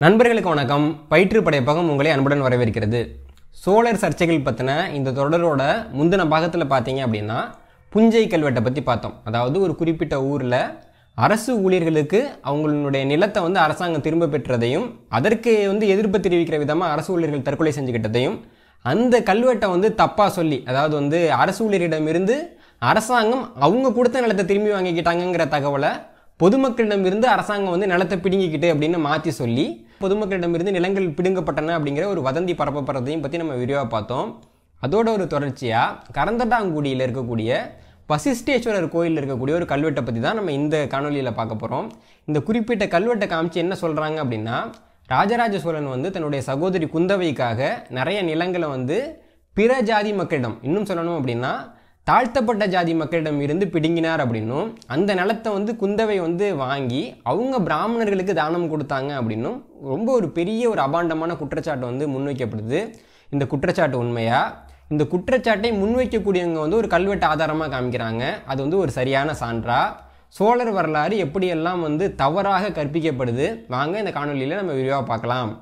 நண்பர்களுக்கு வணக்கம் பயிற்று படைப்பகம் உங்களை அன்புடன் வரவேற்கிறது சோழர் சர்ச்சைகள் பற்றின இந்த தொடரோட முந்தின பாகத்தில் பார்த்தீங்க அப்படின்னா புஞ்சை கல்வெட்டை பற்றி பார்த்தோம் அதாவது ஒரு குறிப்பிட்ட ஊரில் அரசு ஊழியர்களுக்கு அவங்களுடைய நிலத்தை வந்து அரசாங்கம் திரும்ப பெற்றதையும் அதற்கு வந்து எதிர்ப்பு தெரிவிக்கிற விதமாக அரசு ஊழியர்கள் தற்கொலை செஞ்சுக்கிட்டதையும் அந்த கல்வெட்டை வந்து தப்பாக சொல்லி அதாவது வந்து அரசு ஊழியரிடமிருந்து அரசாங்கம் அவங்க கொடுத்த நிலத்தை திரும்பி வாங்கிக்கிட்டாங்கங்கிற தகவலை பொதுமக்களிடமிருந்து அரசாங்கம் வந்து நிலத்தை பிடுங்கிக்கிட்டு அப்படின்னு மாற்றி சொல்லி பொதுமக்களிடமிருந்து நிலங்கள் பிடுங்கப்பட்டன அப்படிங்கிற ஒரு வதந்தி பரப்பப்படுறதையும் பற்றி நம்ம விரிவாக பார்த்தோம் அதோட ஒரு தொடர்ச்சியாக கரந்தட்டாங்குடியில் இருக்கக்கூடிய வசிஷ்டேஸ்வரர் கோயிலில் இருக்கக்கூடிய ஒரு கல்வெட்டை பற்றி தான் நம்ம இந்த காணொலியில் பார்க்க போகிறோம் இந்த குறிப்பிட்ட கல்வெட்டை காமிச்சு என்ன சொல்கிறாங்க அப்படின்னா ராஜராஜ சோழன் வந்து தன்னுடைய சகோதரி குந்தவைக்காக நிறைய நிலங்களை வந்து பிற ஜாதி மக்களிடம் இன்னும் சொல்லணும் அப்படின்னா தாழ்த்தப்பட்ட ஜாதி மக்களிடம் இருந்து பிடுங்கினார் அப்படின்னும் அந்த நிலத்தை வந்து குந்தவை வந்து வாங்கி அவங்க பிராமணர்களுக்கு தானம் கொடுத்தாங்க அப்படின்னும் ரொம்ப ஒரு பெரிய ஒரு அபாண்டமான குற்றச்சாட்டு வந்து முன்வைக்கப்படுது இந்த குற்றச்சாட்டு உண்மையா இந்த குற்றச்சாட்டை முன்வைக்கக்கூடியவங்க வந்து ஒரு கல்வெட்டு ஆதாரமாக காமிக்கிறாங்க அது வந்து ஒரு சரியான சான்றா சோழர் வரலாறு எப்படியெல்லாம் வந்து தவறாக கற்பிக்கப்படுது வாங்க இந்த காணொலியில் நம்ம விரிவாக பார்க்கலாம்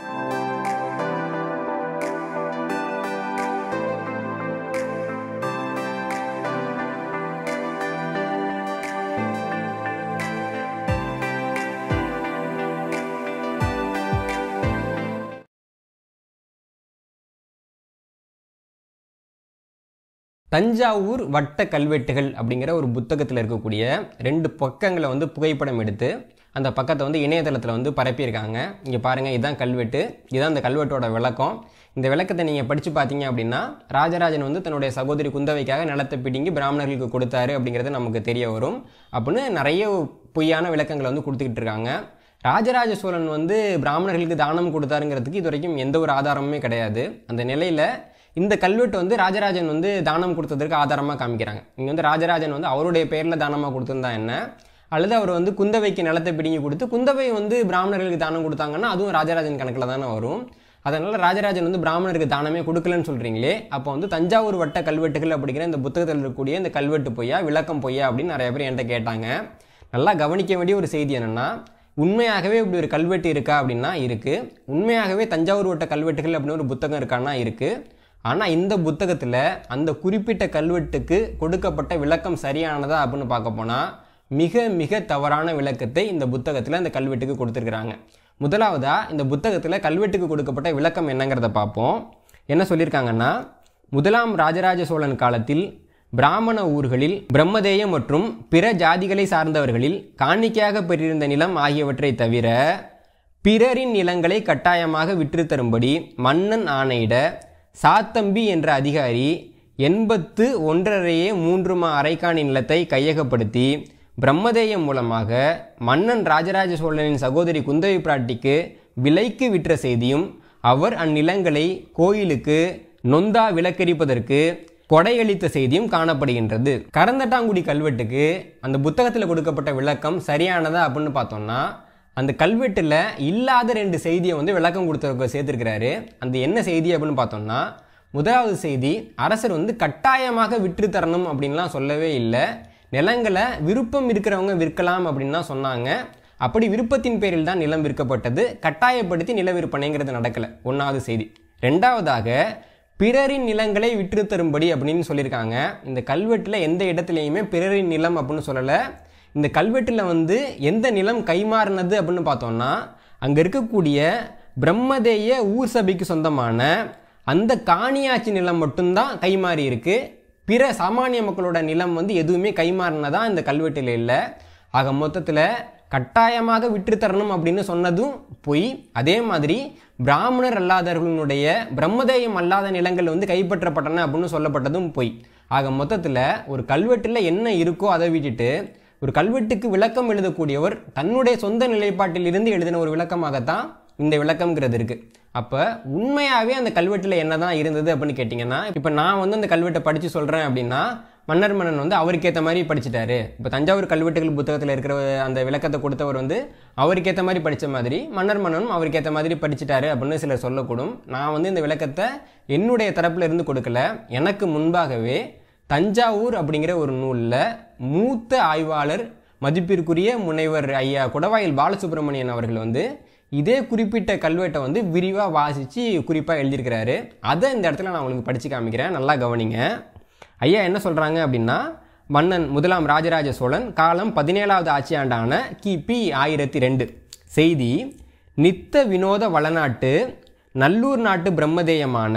தஞ்சாவூர் வட்ட கல்வெட்டுகள் அப்படிங்கிற ஒரு புத்தகத்தில் இருக்கக்கூடிய ரெண்டு பக்கங்களை வந்து புகைப்படம் எடுத்து அந்த பக்கத்தை வந்து இணையதளத்தில் வந்து பரப்பியிருக்காங்க இங்கே பாருங்கள் இதுதான் கல்வெட்டு இதுதான் அந்த கல்வெட்டோட விளக்கம் இந்த விளக்கத்தை நீங்கள் படித்து பார்த்தீங்க அப்படின்னா ராஜராஜன் வந்து தன்னுடைய சகோதரி குந்தவைக்காக நிலத்தை பிடுங்கி பிராமணர்களுக்கு கொடுத்தாரு அப்படிங்கிறது நமக்கு தெரிய வரும் அப்படின்னு நிறைய பொய்யான விளக்கங்களை வந்து கொடுத்துக்கிட்டு இருக்காங்க ராஜராஜ சோழன் வந்து பிராமணர்களுக்கு தானம் கொடுத்தாருங்கிறதுக்கு இது வரைக்கும் எந்த ஒரு ஆதாரமுமே கிடையாது அந்த நிலையில் இந்த கல்வெட்டு வந்து ராஜராஜன் வந்து தானம் கொடுத்ததற்கு ஆதாரமாக காமிக்கிறாங்க இங்கே வந்து ராஜராஜன் வந்து அவருடைய பேரில் தானமாக கொடுத்துருந்தா என்ன அல்லது அவர் வந்து குந்தவைக்கு நிலத்தை பிடுங்கி கொடுத்து குந்தவை வந்து பிராமணர்களுக்கு தானம் கொடுத்தாங்கன்னா அதுவும் ராஜராஜன் கணக்கில் தானே வரும் அதனால் ராஜராஜன் வந்து பிராமணருக்கு தானமே கொடுக்கலன்னு சொல்கிறீங்களே அப்போ வந்து தஞ்சாவூர் வட்ட கல்வெட்டுகள் அப்படிங்கிற இந்த புத்தகத்தில் இருக்கக்கூடிய இந்த கல்வெட்டு பொய்யா விளக்கம் பொய்யா அப்படின்னு நிறைய பேர் என்கிட்ட கேட்டாங்க நல்லா கவனிக்க வேண்டிய ஒரு செய்தி என்னென்னா உண்மையாகவே இப்படி ஒரு கல்வெட்டு இருக்கா அப்படின்னா இருக்குது உண்மையாகவே தஞ்சாவூர் வட்ட கல்வெட்டுகள் அப்படின்னு ஒரு புத்தகம் இருக்கான்னா இருக்குது ஆனால் இந்த புத்தகத்தில் அந்த குறிப்பிட்ட கல்வெட்டுக்கு கொடுக்கப்பட்ட விளக்கம் சரியானதா அப்படின்னு பார்க்க போனால் மிக மிக தவறான விளக்கத்தை இந்த புத்தகத்தில் இந்த கல்வெட்டுக்கு கொடுத்துருக்குறாங்க முதலாவதாக இந்த புத்தகத்தில் கல்வெட்டுக்கு கொடுக்கப்பட்ட விளக்கம் என்னங்கிறத பார்ப்போம் என்ன சொல்லியிருக்காங்கன்னா முதலாம் ராஜராஜ சோழன் காலத்தில் பிராமண ஊர்களில் பிரம்மதேயம் மற்றும் பிற ஜாதிகளை சார்ந்தவர்களில் காணிக்கையாக பெற்றிருந்த நிலம் ஆகியவற்றை தவிர பிறரின் நிலங்களை கட்டாயமாக விற்று தரும்படி மன்னன் ஆணையிட சாத்தம்பி என்ற அதிகாரி எண்பத்து ஒன்றரையே மூன்று மா அரைக்காணி நிலத்தை கையகப்படுத்தி பிரம்மதேயம் மூலமாக மன்னன் ராஜராஜ சோழனின் சகோதரி குந்தவி பிராட்டிக்கு விலைக்கு விற்ற செய்தியும் அவர் அந்நிலங்களை கோயிலுக்கு நொந்தா விலக்கரிப்பதற்கு கொடையளித்த செய்தியும் காணப்படுகின்றது கரந்தட்டாங்குடி கல்வெட்டுக்கு அந்த புத்தகத்தில் கொடுக்கப்பட்ட விளக்கம் சரியானதா அப்படின்னு பார்த்தோம்னா அந்த கல்வெட்டில் இல்லாத ரெண்டு செய்தியை வந்து விளக்கம் கொடுத்த சேர்த்துருக்கிறாரு அந்த என்ன செய்தி அப்படின்னு பார்த்தோம்னா முதலாவது செய்தி அரசர் வந்து கட்டாயமாக விற்று தரணும் அப்படின்லாம் சொல்லவே இல்லை நிலங்களை விருப்பம் இருக்கிறவங்க விற்கலாம் அப்படின்னு தான் சொன்னாங்க அப்படி விருப்பத்தின் பேரில் தான் நிலம் விற்கப்பட்டது கட்டாயப்படுத்தி நில விற்பனைங்கிறது நடக்கலை ஒன்றாவது செய்தி ரெண்டாவதாக பிறரின் நிலங்களை விற்று தரும்படி அப்படின்னு சொல்லியிருக்காங்க இந்த கல்வெட்டில் எந்த இடத்துலையுமே பிறரின் நிலம் அப்படின்னு சொல்லலை இந்த கல்வெட்டில் வந்து எந்த நிலம் கைமாறினது அப்படின்னு பார்த்தோம்னா அங்கே இருக்கக்கூடிய பிரம்மதேய ஊர் சபைக்கு சொந்தமான அந்த காணியாட்சி நிலம் மட்டும்தான் கைமாறி இருக்கு பிற சாமானிய மக்களோட நிலம் வந்து எதுவுமே கைமாறினதா இந்த கல்வெட்டில் இல்லை ஆக மொத்தத்தில் கட்டாயமாக விற்று தரணும் அப்படின்னு சொன்னதும் பொய் அதே மாதிரி பிராமணர் அல்லாதவர்களுடைய பிரம்மதேயம் அல்லாத நிலங்கள் வந்து கைப்பற்றப்பட்டன அப்படின்னு சொல்லப்பட்டதும் பொய் ஆக மொத்தத்தில் ஒரு கல்வெட்டில் என்ன இருக்கோ அதை விட்டுட்டு ஒரு கல்வெட்டுக்கு விளக்கம் எழுதக்கூடியவர் தன்னுடைய சொந்த நிலைப்பாட்டில் இருந்து எழுதின ஒரு விளக்கமாகத்தான் இந்த விளக்கம்ங்கிறது இருக்கு அப்போ உண்மையாகவே அந்த கல்வெட்டில் என்ன தான் இருந்தது அப்படின்னு கேட்டிங்கன்னா இப்போ நான் வந்து அந்த கல்வெட்டை படித்து சொல்கிறேன் அப்படின்னா மன்னர் மன்னன் வந்து அவருக்கு ஏற்ற மாதிரி படிச்சிட்டாரு இப்போ தஞ்சாவூர் கல்வெட்டுகள் புத்தகத்தில் இருக்கிற அந்த விளக்கத்தை கொடுத்தவர் வந்து அவருக்கு ஏற்ற மாதிரி படித்த மாதிரி மன்னர் மன்னனும் அவருக்கு ஏற்ற மாதிரி படிச்சிட்டாரு அப்படின்னு சிலர் சொல்லக்கூடும் நான் வந்து இந்த விளக்கத்தை என்னுடைய தரப்புல இருந்து கொடுக்கல எனக்கு முன்பாகவே தஞ்சாவூர் அப்படிங்கிற ஒரு நூலில் மூத்த ஆய்வாளர் மதிப்பிற்குரிய முனைவர் ஐயா குடவாயில் பாலசுப்ரமணியன் அவர்கள் வந்து இதே குறிப்பிட்ட கல்வெட்டை வந்து விரிவாக வாசித்து குறிப்பாக எழுதியிருக்கிறாரு அதை இந்த இடத்துல நான் உங்களுக்கு படித்து காமிக்கிறேன் நல்லா கவனிங்க ஐயா என்ன சொல்கிறாங்க அப்படின்னா மன்னன் முதலாம் ராஜராஜ சோழன் காலம் பதினேழாவது ஆட்சியாண்டான கிபி ஆயிரத்தி ரெண்டு செய்தி நித்த வினோத வளநாட்டு நல்லூர் நாட்டு பிரம்மதேயமான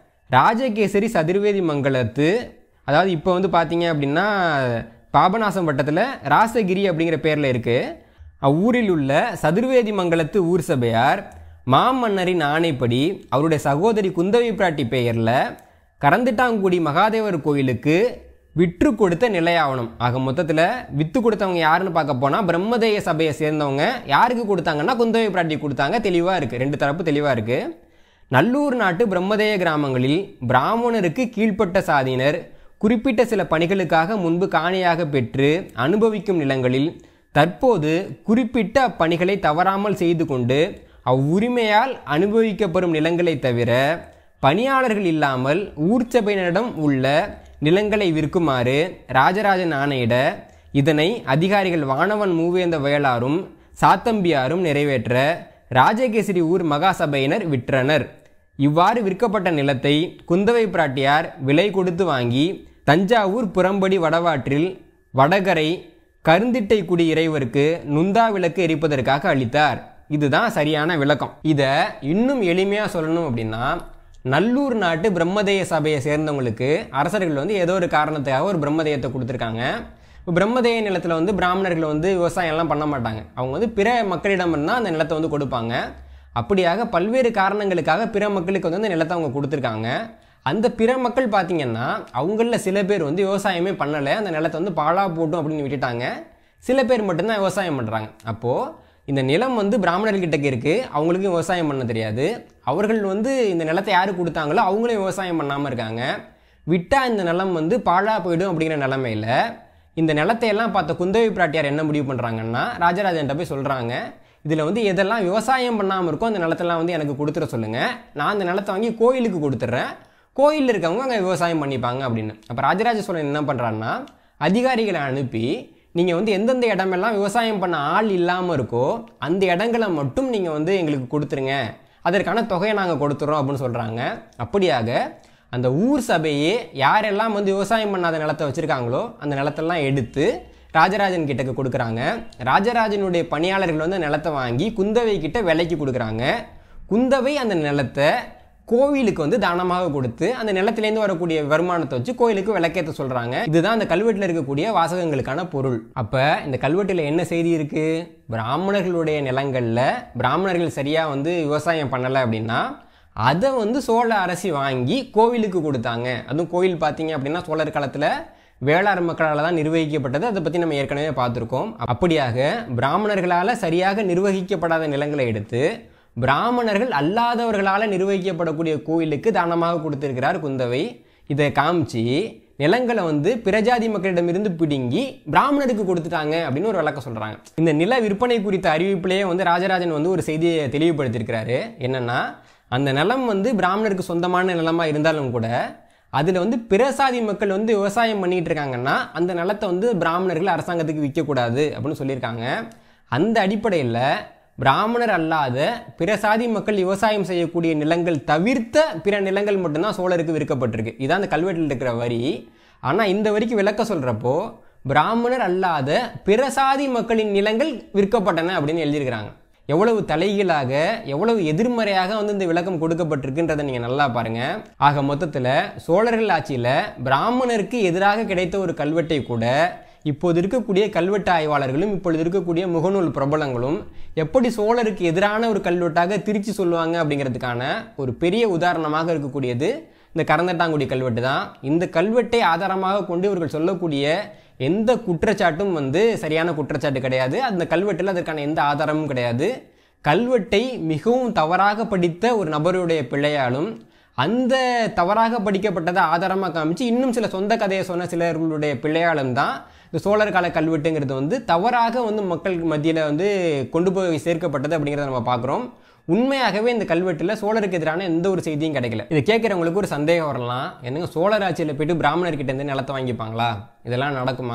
ராஜகேசரி சதுர்வேதி மங்கலத்து அதாவது இப்போ வந்து பார்த்தீங்க அப்படின்னா பாபநாசம் வட்டத்தில் ராசகிரி அப்படிங்கிற பேரில் இருக்குது அவ்வூரில் உள்ள சதுர்வேதி மங்கலத்து ஊர் சபையார் மாமன்னரின் ஆணைப்படி அவருடைய சகோதரி குந்தவை பிராட்டி பெயரில் கரந்துட்டாங்குடி மகாதேவர் கோயிலுக்கு விற்று கொடுத்த நிலையாவணம் ஆக மொத்தத்தில் விற்று கொடுத்தவங்க யாருன்னு பார்க்க போனால் பிரம்மதேய சபையை சேர்ந்தவங்க யாருக்கு கொடுத்தாங்கன்னா குந்தவை பிராட்டி கொடுத்தாங்க தெளிவாக இருக்குது ரெண்டு தரப்பு தெளிவாக இருக்குது நல்லூர் நாட்டு பிரம்மதேய கிராமங்களில் பிராமணருக்கு கீழ்ப்பட்ட சாதியினர் குறிப்பிட்ட சில பணிகளுக்காக முன்பு காணியாக பெற்று அனுபவிக்கும் நிலங்களில் தற்போது குறிப்பிட்ட அப்பணிகளை தவறாமல் செய்து கொண்டு அவ்வுரிமையால் அனுபவிக்கப்படும் நிலங்களை தவிர பணியாளர்கள் இல்லாமல் ஊர்ச்சபையினரிடம் உள்ள நிலங்களை விற்குமாறு ராஜராஜன் ஆணையிட இதனை அதிகாரிகள் வானவன் மூவேந்த வயலாரும் சாத்தம்பியாரும் நிறைவேற்ற ராஜகேசரி ஊர் மகாசபையினர் விற்றனர் இவ்வாறு விற்கப்பட்ட நிலத்தை குந்தவை பிராட்டியார் விலை கொடுத்து வாங்கி தஞ்சாவூர் புறம்படி வடவாற்றில் வடகரை கருந்திட்டை குடி இறைவருக்கு நுந்தா விளக்கு எரிப்பதற்காக அளித்தார் இதுதான் சரியான விளக்கம் இதை இன்னும் எளிமையாக சொல்லணும் அப்படின்னா நல்லூர் நாட்டு பிரம்மதேய சபையை சேர்ந்தவங்களுக்கு அரசர்கள் வந்து ஏதோ ஒரு காரணத்துக்காக ஒரு பிரம்மதேயத்தை கொடுத்துருக்காங்க இப்போ பிரம்மதேய நிலத்தில் வந்து பிராமணர்கள் வந்து விவசாயம் எல்லாம் பண்ண மாட்டாங்க அவங்க வந்து பிற மக்களிடம் இருந்தால் அந்த நிலத்தை வந்து கொடுப்பாங்க அப்படியாக பல்வேறு காரணங்களுக்காக பிற மக்களுக்கு வந்து அந்த நிலத்தை அவங்க கொடுத்துருக்காங்க அந்த பிற மக்கள் பார்த்தீங்கன்னா அவங்களில் சில பேர் வந்து விவசாயமே பண்ணலை அந்த நிலத்தை வந்து பாழா போட்டும் அப்படின்னு விட்டுட்டாங்க சில பேர் மட்டும்தான் விவசாயம் பண்ணுறாங்க அப்போது இந்த நிலம் வந்து பிராமணர்கிட்ட இருக்குது அவங்களுக்கும் விவசாயம் பண்ண தெரியாது அவர்கள் வந்து இந்த நிலத்தை யாரு கொடுத்தாங்களோ அவங்களும் விவசாயம் பண்ணாமல் இருக்காங்க விட்டால் இந்த நிலம் வந்து பாழா போயிடும் அப்படிங்கிற நிலமையில இந்த நிலத்தை எல்லாம் பார்த்த குந்தவை பிராட்டியார் என்ன முடிவு பண்ணுறாங்கன்னா ராஜராஜன்ட்ட போய் சொல்கிறாங்க இதில் வந்து எதெல்லாம் விவசாயம் பண்ணாமல் இருக்கோ அந்த நிலத்தெல்லாம் வந்து எனக்கு கொடுத்துட சொல்லுங்கள் நான் அந்த நிலத்தை வாங்கி கோயிலுக்கு கொடுத்துட்றேன் கோயிலில் இருக்கவங்க அங்கே விவசாயம் பண்ணிப்பாங்க அப்படின்னு அப்போ ராஜராஜ சோழன் என்ன பண்ணுறான்னா அதிகாரிகளை அனுப்பி நீங்கள் வந்து எந்தெந்த இடமெல்லாம் விவசாயம் பண்ண ஆள் இல்லாமல் இருக்கோ அந்த இடங்களை மட்டும் நீங்கள் வந்து எங்களுக்கு கொடுத்துருங்க அதற்கான தொகையை நாங்கள் கொடுத்துறோம் அப்படின்னு சொல்கிறாங்க அப்படியாக அந்த ஊர் சபையே யாரெல்லாம் வந்து விவசாயம் பண்ணாத நிலத்தை வச்சுருக்காங்களோ அந்த நிலத்தெல்லாம் எடுத்து ராஜராஜன் கிட்டக்கு கொடுக்குறாங்க ராஜராஜனுடைய பணியாளர்கள் வந்து அந்த நிலத்தை வாங்கி குந்தவை கிட்ட விலைக்கு கொடுக்குறாங்க குந்தவை அந்த நிலத்தை கோவிலுக்கு வந்து தானமாக கொடுத்து அந்த நிலத்திலேருந்து வரக்கூடிய வருமானத்தை வச்சு கோயிலுக்கு விளக்கேற்ற சொல்றாங்க இதுதான் அந்த கல்வெட்டில் இருக்கக்கூடிய வாசகங்களுக்கான பொருள் அப்ப இந்த கல்வெட்டில் என்ன செய்தி இருக்கு பிராமணர்களுடைய நிலங்கள்ல பிராமணர்கள் சரியா வந்து விவசாயம் பண்ணலை அப்படின்னா அதை வந்து சோழ அரசி வாங்கி கோவிலுக்கு கொடுத்தாங்க அதுவும் கோவில் பார்த்தீங்க அப்படின்னா சோழர் காலத்தில் வேளாண் மக்களால் தான் நிர்வகிக்கப்பட்டது அதை பற்றி நம்ம ஏற்கனவே பார்த்துருக்கோம் அப்படியாக பிராமணர்களால் சரியாக நிர்வகிக்கப்படாத நிலங்களை எடுத்து பிராமணர்கள் அல்லாதவர்களால் நிர்வகிக்கப்படக்கூடிய கோயிலுக்கு தானமாக கொடுத்திருக்கிறார் குந்தவை இதை காமிச்சு நிலங்களை வந்து பிரஜாதி மக்களிடமிருந்து பிடுங்கி பிராமணருக்கு கொடுத்துட்டாங்க அப்படின்னு ஒரு விளக்கம் சொல்றாங்க இந்த நில விற்பனை குறித்த அறிவிப்பிலேயே வந்து ராஜராஜன் வந்து ஒரு செய்தியை தெளிவுபடுத்தியிருக்கிறாரு என்னன்னா அந்த நிலம் வந்து பிராமணருக்கு சொந்தமான நிலமா இருந்தாலும் கூட அதில் வந்து பிரசாதி மக்கள் வந்து விவசாயம் பண்ணிட்டு இருக்காங்கன்னா அந்த நிலத்தை வந்து பிராமணர்கள் அரசாங்கத்துக்கு விற்கக்கூடாது அப்படின்னு சொல்லியிருக்காங்க அந்த அடிப்படையில் பிராமணர் அல்லாத பிற சாதி மக்கள் விவசாயம் செய்யக்கூடிய நிலங்கள் தவிர்த்த பிற நிலங்கள் மட்டும்தான் சோழருக்கு விற்கப்பட்டிருக்கு இதான் அந்த கல்வெட்டில் இருக்கிற வரி ஆனால் இந்த வரிக்கு விளக்க சொல்கிறப்போ பிராமணர் அல்லாத பிற சாதி மக்களின் நிலங்கள் விற்கப்பட்டன அப்படின்னு எழுதியிருக்கிறாங்க எவ்வளவு தலைகீழாக எவ்வளவு எதிர்மறையாக வந்து இந்த விளக்கம் கொடுக்கப்பட்டிருக்குன்றதை நீங்கள் நல்லா பாருங்க ஆக மொத்தத்தில் சோழர்கள் ஆட்சியில் பிராமணருக்கு எதிராக கிடைத்த ஒரு கல்வெட்டை கூட இப்போது இருக்கக்கூடிய கல்வெட்டு ஆய்வாளர்களும் இப்பொழுது இருக்கக்கூடிய முகநூல் பிரபலங்களும் எப்படி சோழருக்கு எதிரான ஒரு கல்வெட்டாக திருச்சி சொல்லுவாங்க அப்படிங்கிறதுக்கான ஒரு பெரிய உதாரணமாக இருக்கக்கூடியது இந்த கரந்தட்டாங்குடி கல்வெட்டு தான் இந்த கல்வெட்டை ஆதாரமாக கொண்டு இவர்கள் சொல்லக்கூடிய எந்த குற்றச்சாட்டும் வந்து சரியான குற்றச்சாட்டு கிடையாது அந்த கல்வெட்டில் அதற்கான எந்த ஆதாரமும் கிடையாது கல்வெட்டை மிகவும் தவறாக படித்த ஒரு நபருடைய பிள்ளையாலும் அந்த தவறாக படிக்கப்பட்டதை ஆதாரமாக காமிச்சு இன்னும் சில சொந்த கதையை சொன்ன சிலர்களுடைய பிள்ளையாலும் தான் இந்த சோழர் கால கல்வெட்டுங்கிறது வந்து தவறாக வந்து மக்கள் மத்தியில் வந்து கொண்டு போய் சேர்க்கப்பட்டது அப்படிங்கிறத நம்ம பார்க்குறோம் உண்மையாகவே இந்த கல்வெட்டில் சோழருக்கு எதிரான எந்த ஒரு செய்தியும் கிடைக்கல இதை கேட்குறவங்களுக்கு ஒரு சந்தேகம் வரலாம் என்னங்க சோழர் ஆட்சியில் போயிட்டு பிராமணர்கிட்ட இருந்து நிலத்தை வாங்கிப்பாங்களா இதெல்லாம் நடக்குமா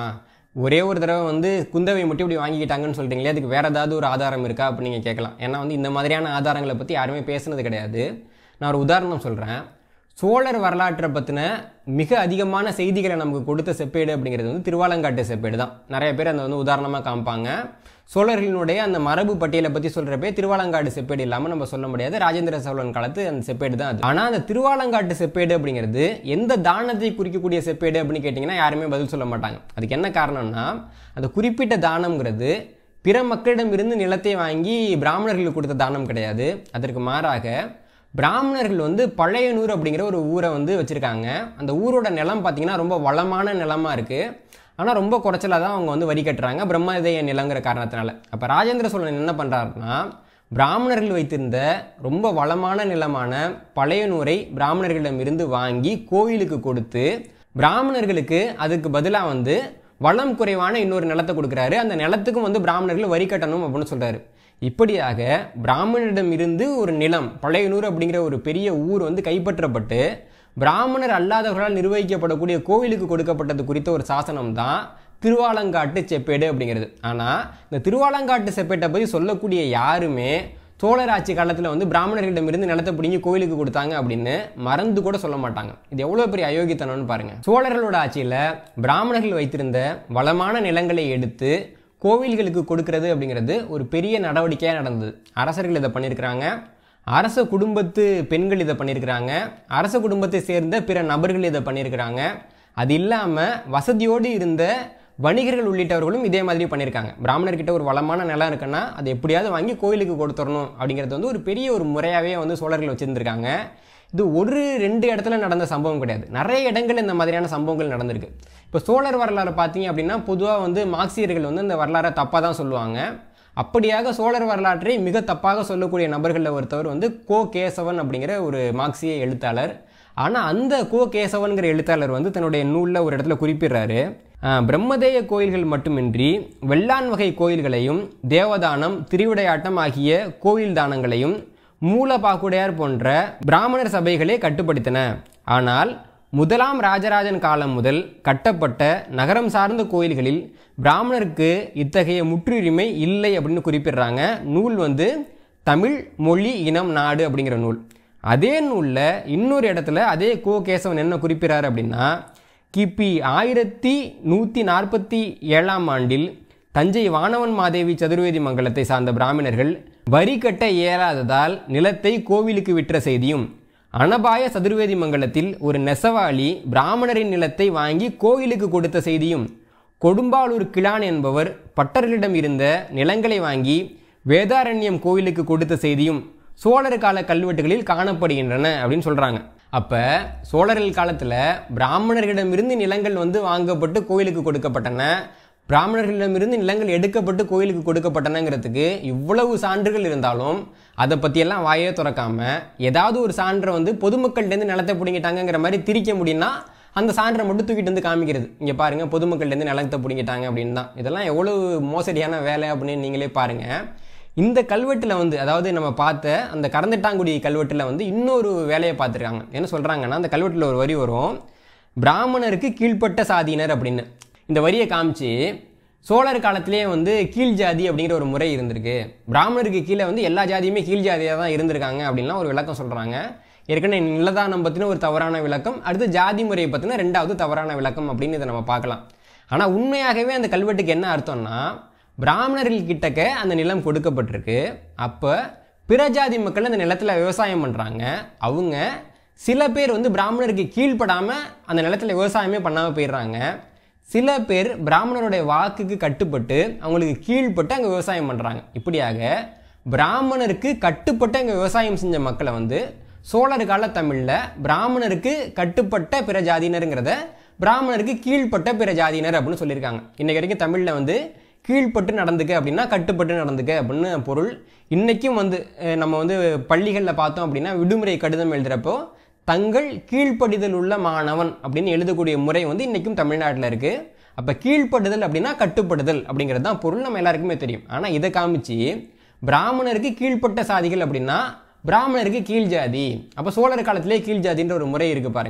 ஒரே ஒரு தடவை வந்து குந்தவை மட்டும் இப்படி வாங்கிக்கிட்டாங்கன்னு சொல்கிறீங்களே அதுக்கு வேறு ஏதாவது ஒரு ஆதாரம் இருக்கா அப்படின்னு நீங்கள் கேட்கலாம் ஏன்னா வந்து இந்த மாதிரியான ஆதாரங்களை பற்றி யாருமே பேசுனது கிடையாது நான் ஒரு உதாரணம் சொல்கிறேன் சோழர் வரலாற்றை பற்றின மிக அதிகமான செய்திகளை நமக்கு கொடுத்த செப்பேடு அப்படிங்கிறது வந்து திருவாலங்காட்டு செப்பேடு தான் நிறைய பேர் அந்த வந்து உதாரணமாக காமிப்பாங்க சோழர்களினுடைய அந்த மரபு பட்டியலை பற்றி சொல்கிறப்பே திருவாலங்காடு செப்பேடு இல்லாமல் நம்ம சொல்ல முடியாது ராஜேந்திர சோழன் காலத்து அந்த செப்பேடு தான் அது ஆனால் அந்த திருவாலங்காட்டு செப்பேடு அப்படிங்கிறது எந்த தானத்தை குறிக்கக்கூடிய செப்பேடு அப்படின்னு கேட்டிங்கன்னா யாருமே பதில் சொல்ல மாட்டாங்க அதுக்கு என்ன காரணம்னா அந்த குறிப்பிட்ட தானம்ங்கிறது பிற மக்களிடமிருந்து நிலத்தை வாங்கி பிராமணர்களுக்கு கொடுத்த தானம் கிடையாது அதற்கு மாறாக பிராமணர்கள் வந்து பழையனூர் அப்படிங்கிற ஒரு ஊரை வந்து வச்சுருக்காங்க அந்த ஊரோட நிலம் பார்த்திங்கன்னா ரொம்ப வளமான நிலமாக இருக்குது ஆனால் ரொம்ப குறைச்சலாக தான் அவங்க வந்து வரி கட்டுறாங்க பிரம்மதேய நிலங்கிற காரணத்தினால அப்போ ராஜேந்திர சோழன் என்ன பண்ணுறாருன்னா பிராமணர்கள் வைத்திருந்த ரொம்ப வளமான நிலமான பழையனூரை பிராமணர்களிடமிருந்து வாங்கி கோயிலுக்கு கொடுத்து பிராமணர்களுக்கு அதுக்கு பதிலாக வந்து வளம் குறைவான இன்னொரு நிலத்தை கொடுக்குறாரு அந்த நிலத்துக்கும் வந்து பிராமணர்கள் வரி கட்டணும் அப்படின்னு சொல்கிறாரு இப்படியாக பிராமணரிடம் இருந்து ஒரு நிலம் பழையனூர் அப்படிங்கிற ஒரு பெரிய ஊர் வந்து கைப்பற்றப்பட்டு பிராமணர் அல்லாதவர்களால் நிர்வகிக்கப்படக்கூடிய கோவிலுக்கு கொடுக்கப்பட்டது குறித்த ஒரு சாசனம் தான் திருவாலங்காட்டு செப்பேடு அப்படிங்கிறது ஆனால் இந்த திருவாலங்காட்டு செப்பேட்டை பற்றி சொல்லக்கூடிய யாருமே சோழர் ஆட்சி காலத்தில் வந்து பிராமணர்களிடமிருந்து நிலத்தை பிடிங்கி கோயிலுக்கு கொடுத்தாங்க அப்படின்னு மறந்து கூட சொல்ல மாட்டாங்க இது எவ்வளோ பெரிய அயோக்கியத்தனம்னு பாருங்க சோழர்களோட ஆட்சியில் பிராமணர்கள் வைத்திருந்த வளமான நிலங்களை எடுத்து கோவில்களுக்கு கொடுக்கறது அப்படிங்கிறது ஒரு பெரிய நடவடிக்கையாக நடந்தது அரசர்கள் இதை பண்ணியிருக்கிறாங்க அரச குடும்பத்து பெண்கள் இதை பண்ணியிருக்கிறாங்க அரச குடும்பத்தை சேர்ந்த பிற நபர்கள் இதை பண்ணியிருக்கிறாங்க அது இல்லாமல் வசதியோடு இருந்த வணிகர்கள் உள்ளிட்டவர்களும் இதே மாதிரி பண்ணியிருக்காங்க பிராமணர்கிட்ட ஒரு வளமான நிலம் இருக்குன்னா அதை எப்படியாவது வாங்கி கோயிலுக்கு கொடுத்துடணும் அப்படிங்கிறது வந்து ஒரு பெரிய ஒரு முறையாகவே வந்து சோழர்கள் வச்சுருந்துருக்காங்க இது ஒரு ரெண்டு இடத்துல நடந்த சம்பவம் கிடையாது நிறைய இடங்கள் இந்த மாதிரியான சம்பவங்கள் நடந்திருக்கு இப்போ சோழர் வரலாறு பார்த்தீங்க அப்படின்னா பொதுவாக வந்து மார்க்சியர்கள் வந்து இந்த வரலாறை தப்பாக தான் சொல்லுவாங்க அப்படியாக சோழர் வரலாற்றை மிக தப்பாக சொல்லக்கூடிய நபர்களில் ஒருத்தவர் வந்து கோ கேசவன் அப்படிங்கிற ஒரு மார்க்சிய எழுத்தாளர் ஆனால் அந்த கோ கேசவன்கிற எழுத்தாளர் வந்து தன்னுடைய நூலில் ஒரு இடத்துல குறிப்பிடுறாரு பிரம்மதேய கோயில்கள் மட்டுமின்றி வெள்ளான் வகை கோயில்களையும் தேவதானம் திருவிடையாட்டம் ஆகிய கோயில் தானங்களையும் மூலபாக்குடையார் போன்ற பிராமணர் சபைகளே கட்டுப்படுத்தின ஆனால் முதலாம் ராஜராஜன் காலம் முதல் கட்டப்பட்ட நகரம் சார்ந்த கோயில்களில் பிராமணருக்கு இத்தகைய முற்றுரிமை இல்லை அப்படின்னு குறிப்பிடுறாங்க நூல் வந்து தமிழ் மொழி இனம் நாடு அப்படிங்கிற நூல் அதே நூலில் இன்னொரு இடத்துல அதே கோ கேசவன் என்ன குறிப்பிட்றாரு அப்படின்னா கிபி ஆயிரத்தி நூற்றி நாற்பத்தி ஏழாம் ஆண்டில் தஞ்சை வானவன் மாதேவி சதுர்வேதி மங்கலத்தை சார்ந்த பிராமணர்கள் வரி கட்ட இயலாததால் நிலத்தை கோவிலுக்கு விற்ற செய்தியும் அனபாய சதுர்வேதி மங்கலத்தில் ஒரு நெசவாளி பிராமணரின் நிலத்தை வாங்கி கோயிலுக்கு கொடுத்த செய்தியும் கொடும்பாலூர் கிளான் என்பவர் பட்டர்களிடம் இருந்த நிலங்களை வாங்கி வேதாரண்யம் கோயிலுக்கு கொடுத்த செய்தியும் சோழர் கால கல்வெட்டுகளில் காணப்படுகின்றன அப்படின்னு சொல்கிறாங்க அப்போ சோழர்கள் காலத்தில் பிராமணர்களிடமிருந்து நிலங்கள் வந்து வாங்கப்பட்டு கோயிலுக்கு கொடுக்கப்பட்டன பிராமணர்களிடமிருந்து நிலங்கள் எடுக்கப்பட்டு கோயிலுக்கு கொடுக்கப்பட்டனங்கிறதுக்கு இவ்வளவு சான்றுகள் இருந்தாலும் அதை பற்றியெல்லாம் வாயே திறக்காம ஏதாவது ஒரு சான்றை வந்து பொதுமக்கள்கிட்டேருந்து நிலத்தை பிடிங்கிட்டாங்கிற மாதிரி திரிக்க முடியும்னா அந்த சான்றை மட்டும் தூக்கிட்டு வந்து காமிக்கிறது இங்கே பாருங்கள் பொதுமக்கள்லேருந்து நிலத்தை பிடிங்கிட்டாங்க அப்படின்னு தான் இதெல்லாம் எவ்வளவு மோசடியான வேலை அப்படின்னு நீங்களே பாருங்கள் இந்த கல்வெட்டில் வந்து அதாவது நம்ம பார்த்த அந்த கரந்தட்டாங்குடி கல்வெட்டில் வந்து இன்னொரு வேலையை பார்த்துருக்காங்க என்ன சொல்கிறாங்கன்னா அந்த கல்வெட்டில் ஒரு வரி வரும் பிராமணருக்கு கீழ்ப்பட்ட சாதியினர் அப்படின்னு இந்த வரியை காமிச்சு சோழர் காலத்திலே வந்து கீழ் ஜாதி அப்படிங்கிற ஒரு முறை இருந்திருக்கு பிராமணருக்கு கீழே வந்து எல்லா ஜாதியுமே கீழ் ஜாதியாக தான் இருந்திருக்காங்க அப்படின்லாம் ஒரு விளக்கம் சொல்கிறாங்க ஏற்கனவே நிலதானம் பற்றின ஒரு தவறான விளக்கம் அடுத்து ஜாதி முறையை பற்றின ரெண்டாவது தவறான விளக்கம் அப்படின்னு இதை நம்ம பார்க்கலாம் ஆனால் உண்மையாகவே அந்த கல்வெட்டுக்கு என்ன அர்த்தம்னா பிராமணர்கள் கிட்டக்க அந்த நிலம் கொடுக்கப்பட்டிருக்கு அப்போ பிற ஜாதி மக்கள் அந்த நிலத்தில் விவசாயம் பண்ணுறாங்க அவங்க சில பேர் வந்து பிராமணருக்கு கீழ்ப்படாமல் அந்த நிலத்தில் விவசாயமே பண்ணாமல் போயிடுறாங்க சில பேர் பிராமணருடைய வாக்குக்கு கட்டுப்பட்டு அவங்களுக்கு கீழ்ப்பட்டு அங்கே விவசாயம் பண்ணுறாங்க இப்படியாக பிராமணருக்கு கட்டுப்பட்டு அங்கே விவசாயம் செஞ்ச மக்களை வந்து சோழர் கால தமிழில் பிராமணருக்கு கட்டுப்பட்ட பிற ஜாதியினருங்கிறத பிராமணருக்கு கீழ்ப்பட்ட பிற ஜாதியினர் அப்படின்னு சொல்லியிருக்காங்க இன்றைக்கு வரைக்கும் தமிழில் வந்து கீழ்ப்பட்டு நடந்துக்க அப்படின்னா கட்டுப்பட்டு நடந்துக்க அப்படின்னு பொருள் இன்றைக்கும் வந்து அஹ், நம்ம வந்து பள்ளிகளில் பார்த்தோம் அப்படின்னா விடுமுறை கடிதம் எழுதுகிறப்போ தங்கள் கீழ்ப்படிதல் உள்ள மாணவன் அப்படின்னு எழுதக்கூடிய முறை வந்து இன்றைக்கும் தமிழ்நாட்டில் இருக்குது அப்போ கீழ்ப்படுதல் அப்படின்னா கட்டுப்படுதல் அப்படிங்கிறது தான் பொருள் நம்ம எல்லாருக்குமே தெரியும் ஆனால் இதை காமிச்சு பிராமணருக்கு கீழ்ப்பட்ட சாதிகள் அப்படின்னா பிராமணருக்கு கீழ் ஜாதி அப்போ சோழர் காலத்திலே கீழ் ஜாதின்ற ஒரு முறை இருக்குது பாருங்க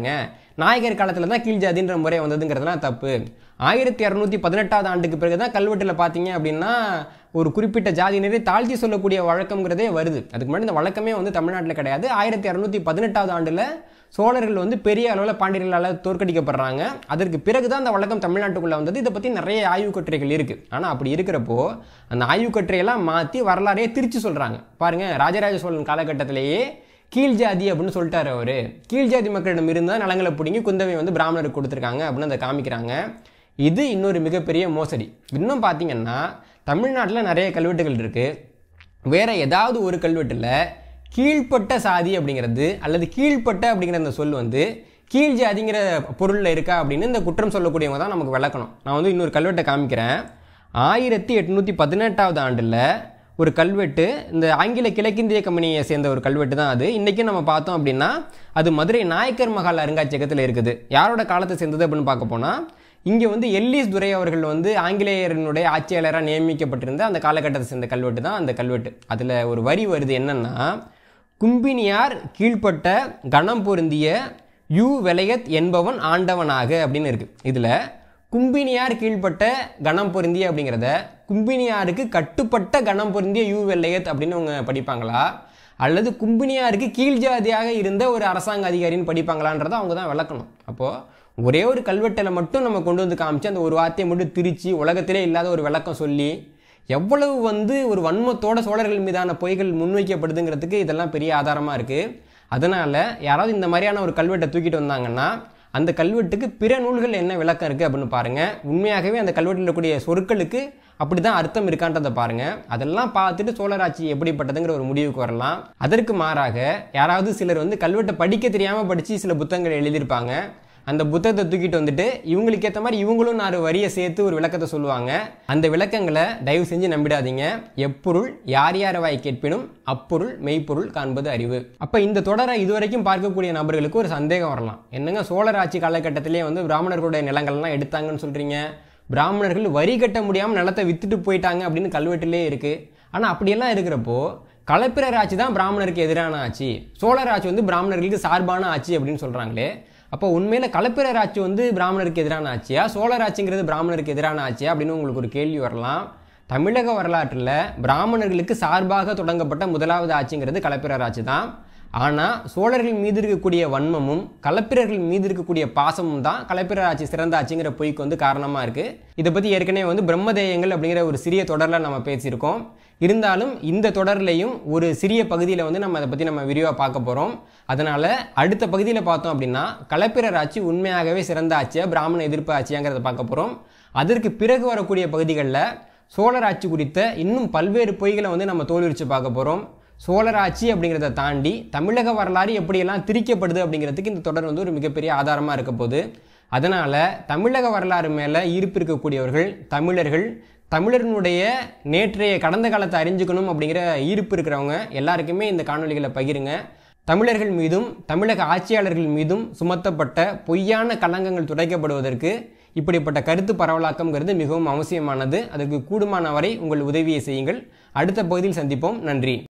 நாயகர் காலத்தில் தான் கீழ் ஜாதின்ற முறை வந்ததுங்கிறதுலாம் தப்பு ஆயிரத்தி இரநூத்தி பதினெட்டாவது ஆண்டுக்கு பிறகு தான் கல்வெட்டில் பார்த்தீங்க அப்படின்னா ஒரு குறிப்பிட்ட ஜாதியினரை தாழ்த்தி சொல்லக்கூடிய வழக்கம்ங்கிறதே வருது அதுக்கு முன்னாடி இந்த வழக்கமே வந்து தமிழ்நாட்டில் கிடையாது ஆயிரத்தி இரநூத்தி பதினெட்டாவது ஆண்டில் சோழர்கள் வந்து பெரிய அளவில் பாண்டியர்களால் தோற்கடிக்கப்படுறாங்க அதற்கு பிறகு தான் அந்த வழக்கம் தமிழ்நாட்டுக்குள்ளே வந்தது இதை பற்றி நிறைய ஆய்வு கட்டுரைகள் இருக்குது ஆனால் அப்படி இருக்கிறப்போ அந்த ஆய்வு கட்டுரையெல்லாம் மாற்றி வரலாறையே திருச்சி சொல்கிறாங்க பாருங்கள் ராஜராஜ சோழன் காலகட்டத்திலேயே கீழ் ஜாதி அப்படின்னு சொல்லிட்டாரு அவர் கீழ் ஜாதி மக்களிடம் இருந்தால் நலங்களை பிடுங்கி குந்தவை வந்து பிராமணருக்கு கொடுத்துருக்காங்க அப்படின்னு அதை காமிக்கிறாங்க இது இன்னொரு மிகப்பெரிய மோசடி இன்னும் பார்த்தீங்கன்னா தமிழ்நாட்டில் நிறைய கல்வெட்டுகள் இருக்குது வேற ஏதாவது ஒரு கல்வெட்டில் கீழ்ப்பட்ட சாதி அப்படிங்கிறது அல்லது கீழ்ப்பட்ட அப்படிங்கிற அந்த சொல் வந்து கீழ் ஜாதிங்கிற பொருளில் இருக்கா அப்படின்னு இந்த குற்றம் சொல்லக்கூடியவங்க தான் நமக்கு விளக்கணும் நான் வந்து இன்னொரு கல்வெட்டை காமிக்கிறேன் ஆயிரத்தி எட்நூற்றி பதினெட்டாவது ஆண்டில் ஒரு கல்வெட்டு இந்த ஆங்கில கிழக்கிந்திய கம்பெனியை சேர்ந்த ஒரு கல்வெட்டு தான் அது இன்றைக்கும் நம்ம பார்த்தோம் அப்படின்னா அது மதுரை நாயக்கர் மகால் அருங்காட்சியகத்தில் இருக்குது யாரோட காலத்தை சேர்ந்தது அப்படின்னு பார்க்க போனால் இங்கே வந்து எல்லிஸ் துரை அவர்கள் வந்து ஆங்கிலேயரனுடைய ஆட்சியாளராக நியமிக்கப்பட்டிருந்த அந்த காலகட்டத்தை சேர்ந்த கல்வெட்டு தான் அந்த கல்வெட்டு அதில் ஒரு வரி வருது என்னன்னா கும்பினியார் கீழ்ப்பட்ட கணம் பொருந்திய யூ வெலையத் என்பவன் ஆண்டவனாக அப்படின்னு இருக்கு இதில் கும்பினியார் கீழ்ப்பட்ட கணம் பொருந்திய அப்படிங்கிறத கும்பினியாருக்கு கட்டுப்பட்ட கணம் பொருந்திய யூ வெள்ளையத் அப்படின்னு அவங்க படிப்பாங்களா அல்லது கும்பினியாருக்கு கீழ் ஜாதியாக இருந்த ஒரு அரசாங்க அதிகாரின்னு படிப்பாங்களான்றதை அவங்க தான் விளக்கணும் அப்போது ஒரே ஒரு கல்வெட்டில் மட்டும் நம்ம கொண்டு வந்து காமிச்சு அந்த ஒரு வார்த்தையை மட்டும் திரிச்சு உலகத்திலே இல்லாத ஒரு விளக்கம் சொல்லி எவ்வளவு வந்து ஒரு வன்மத்தோட சோழர்கள் மீதான பொய்கள் முன்வைக்கப்படுதுங்கிறதுக்கு இதெல்லாம் பெரிய ஆதாரமாக இருக்குது அதனால் யாராவது இந்த மாதிரியான ஒரு கல்வெட்டை தூக்கிட்டு வந்தாங்கன்னா அந்த கல்வெட்டுக்கு பிற நூல்கள் என்ன விளக்கம் இருக்குது அப்படின்னு பாருங்கள் உண்மையாகவே அந்த கல்வெட்டில் இருக்கக்கூடிய சொற்களுக்கு அப்படி தான் அர்த்தம் இருக்கான்றதை பாருங்கள் அதெல்லாம் பார்த்துட்டு சோழராட்சி எப்படிப்பட்டதுங்கிற ஒரு முடிவுக்கு வரலாம் அதற்கு மாறாக யாராவது சிலர் வந்து கல்வெட்டை படிக்க தெரியாமல் படித்து சில புத்தகங்கள் எழுதியிருப்பாங்க அந்த புத்தகத்தை தூக்கிட்டு வந்துட்டு இவங்களுக்கு ஏற்ற மாதிரி இவங்களும் நாலு வரியை சேர்த்து ஒரு விளக்கத்தை சொல்லுவாங்க அந்த விளக்கங்களை தயவு செஞ்சு நம்பிடாதீங்க எப்பொருள் யார் யார் வாய் கேட்பினும் அப்பொருள் மெய்ப்பொருள் காண்பது அறிவு அப்போ இந்த தொடரை இதுவரைக்கும் பார்க்கக்கூடிய நபர்களுக்கு ஒரு சந்தேகம் வரலாம் என்னங்க சோழர் ஆட்சி காலகட்டத்திலே வந்து பிராமணர்களுடைய நிலங்கள்லாம் எடுத்தாங்கன்னு சொல்கிறீங்க பிராமணர்கள் வரி கட்ட முடியாமல் நிலத்தை வித்துட்டு போயிட்டாங்க அப்படின்னு கல்வெட்டிலே இருக்குது ஆனால் அப்படியெல்லாம் இருக்கிறப்போ களப்பிரர் ஆட்சி தான் பிராமணருக்கு எதிரான ஆட்சி சோழர் ஆட்சி வந்து பிராமணர்களுக்கு சார்பான ஆட்சி அப்படின்னு சொல்கிறாங்களே அப்போ உண்மையில் களப்பிரர் ஆட்சி வந்து பிராமணருக்கு எதிரான ஆட்சியா சோழர் ஆட்சிங்கிறது பிராமணருக்கு எதிரான ஆட்சியா அப்படின்னு உங்களுக்கு ஒரு கேள்வி வரலாம் தமிழக வரலாற்றில் பிராமணர்களுக்கு சார்பாக தொடங்கப்பட்ட முதலாவது ஆட்சிங்கிறது களப்பிரர் ஆட்சி தான் ஆனால் சோழர்கள் மீது இருக்கக்கூடிய வன்மமும் களப்பிரர்கள் மீது இருக்கக்கூடிய பாசமும் தான் களப்பிரர் ஆட்சி சிறந்த ஆட்சிங்கிற பொய்க்கு வந்து காரணமாக இருக்குது இதை பற்றி ஏற்கனவே வந்து பிரம்மதேயங்கள் அப்படிங்கிற ஒரு சிறிய தொடரில் நம்ம பேசியிருக்கோம் இருந்தாலும் இந்த தொடர்லையும் ஒரு சிறிய பகுதியில் வந்து நம்ம அதை பற்றி நம்ம விரிவாக பார்க்க போகிறோம் அதனால் அடுத்த பகுதியில் பார்த்தோம் அப்படின்னா களப்பிரர் ஆட்சி உண்மையாகவே சிறந்த ஆட்சியா பிராமண எதிர்ப்பு ஆட்சியாங்கிறத பார்க்க போகிறோம் அதற்கு பிறகு வரக்கூடிய பகுதிகளில் சோழர் ஆட்சி குறித்த இன்னும் பல்வேறு பொய்களை வந்து நம்ம தோல்விச்சு பார்க்க போகிறோம் சோழர் ஆட்சி அப்படிங்கிறத தாண்டி தமிழக வரலாறு எப்படியெல்லாம் திரிக்கப்படுது அப்படிங்கிறதுக்கு இந்த தொடர் வந்து ஒரு மிகப்பெரிய ஆதாரமாக இருக்க போகுது அதனால் தமிழக வரலாறு மேலே ஈர்ப்பு இருக்கக்கூடியவர்கள் தமிழர்கள் தமிழர்களுடைய நேற்றைய கடந்த காலத்தை அறிஞ்சுக்கணும் அப்படிங்கிற ஈர்ப்பு இருக்கிறவங்க எல்லாருக்குமே இந்த காணொலிகளை பகிருங்க தமிழர்கள் மீதும் தமிழக ஆட்சியாளர்கள் மீதும் சுமத்தப்பட்ட பொய்யான களங்கங்கள் துடைக்கப்படுவதற்கு இப்படிப்பட்ட கருத்து பரவலாக்கம்ங்கிறது மிகவும் அவசியமானது அதற்கு கூடுமான வரை உங்கள் உதவியை செய்யுங்கள் அடுத்த பகுதியில் சந்திப்போம் நன்றி